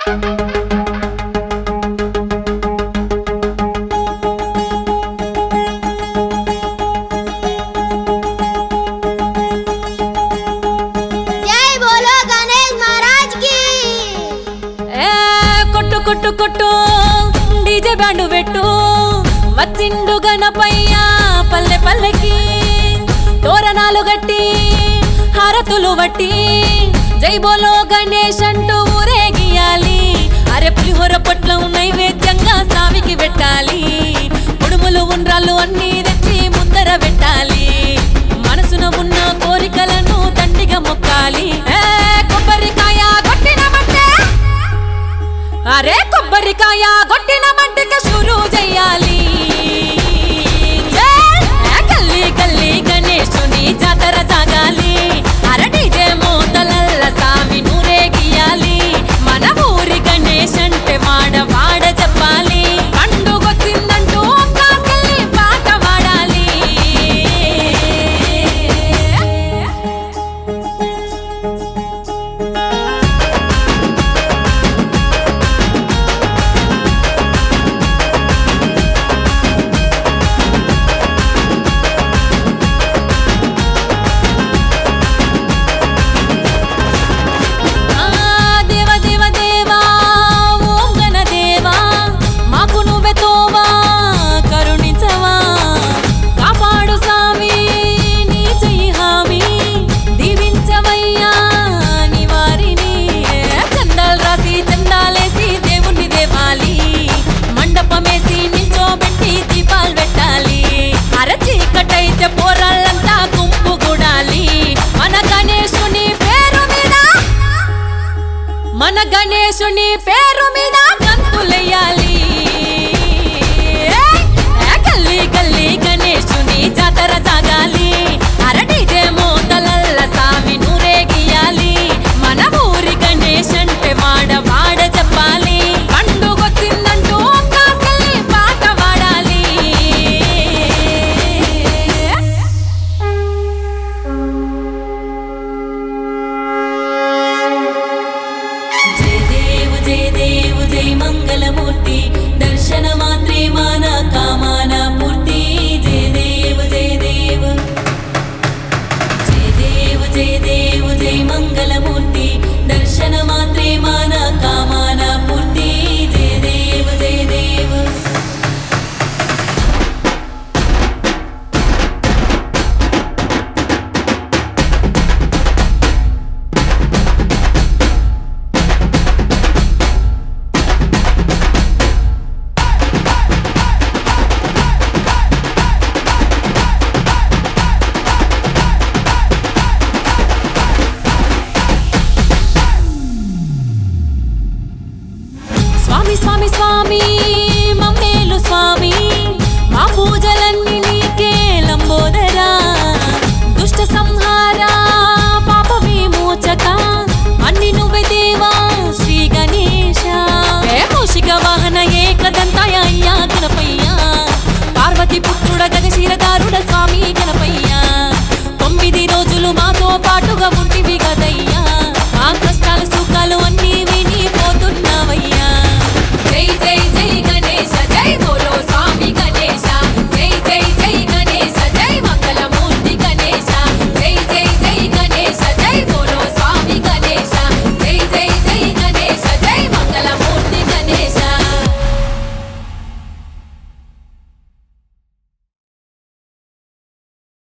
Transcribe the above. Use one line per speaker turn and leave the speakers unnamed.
జై బోలో గణేష్ మహారాజ్ కి
ఏ కొట్టు కొట్టు కొట్టు డీజే బ్యాండు పెట్టు వచ్చిండు గణపయ్య పల్లె పల్లెకి తోరణాలు గట్టి హారతులు వట్టి జై బోలో గణేష్ అంటూ ఊరేగియాలి అరే పులిహోర పొట్లం నైవేద్యంగా సామికి పెట్టాలి ఉడుములు ఉండ్రాళ్ళు అన్నీ తెచ్చి ముందర పెట్టాలి మనసున ఉన్న కోరికలను దండిగా మొక్కాలి ఏ కొబ్బరికాయ కొట్టినమంటే అరే కొబ్బరికాయ కొట్టిన మంటకి షురు చెయ్యాలి జై! ఏ గల్లీ గల్లీ గణేశుని జాతర సాగాలి అరే డీజే మూతలల్ల సామి నూరేగియాలి మన ఊరి గణేష్ అంటే వాడ వాడ చెప్పాలి పండుగొచ్చిందంటూ ఒక్కకెళ్ళి పాట పాడాలి ఆ దేవ దేవ దేవా ఓం గణ దేవా మాకు నువ్వే తోవా కరుణించవా కాపాడు సామి నీ చెయ్యి హామీ దీవించవయ్యా నీ వారిని చందాలు రాసి చందాలేసి దేవుణ్ణి దేవాలి మండపమేసి నిల్చోబెట్టి దీపాలు పెట్టాలి అరచీకటైతే పోరాళ్ళంతా గుంపు గుడాలి మన గణేశుని పేరు మీద మన గణేశుని పేరు మీద గంతులెయ్యాలి ఏయ్! ఏ గల్లీ గల్లీ గణేశుని జాతర సాగాలి అరటిజే మోతలల్ల సామి నూరేగియాలి మన ఊరి గణేష్ అంటే వాడ వాడ చెప్పాలి పండుగొచ్చిందంటూ ఒక్కకెళ్ళి పాట పాడాలి జయ దేవ జయ దేవ జయ మంగళమూర్తి దర్శన మాత్రే మాన కామాన పూర్తి జయ దేవ జయ దేవ జయ దేవ జయ దేవ జయ మంగళమూర్తి దర్శన మాత్రే మాన కామాన పూర్తి జయ దేవ జయ దేవ స్వామి స్వామి స్వామి మమ్మేలు స్వామి మా పూజలన్నీ నీకే లంబోదరా దుష్ట సంహార పాప విమోచక అన్ని నువ్వే దేవా శ్రీ గణేశ ఏ మూషిక వాహన ఏకదంతాయ అయ్యా గణపయ్య పార్వతి పుత్రుడ గజశీరదారుడ స్వామి గణపయ్య తొమ్మిది రోజులు మాతో పాటుగా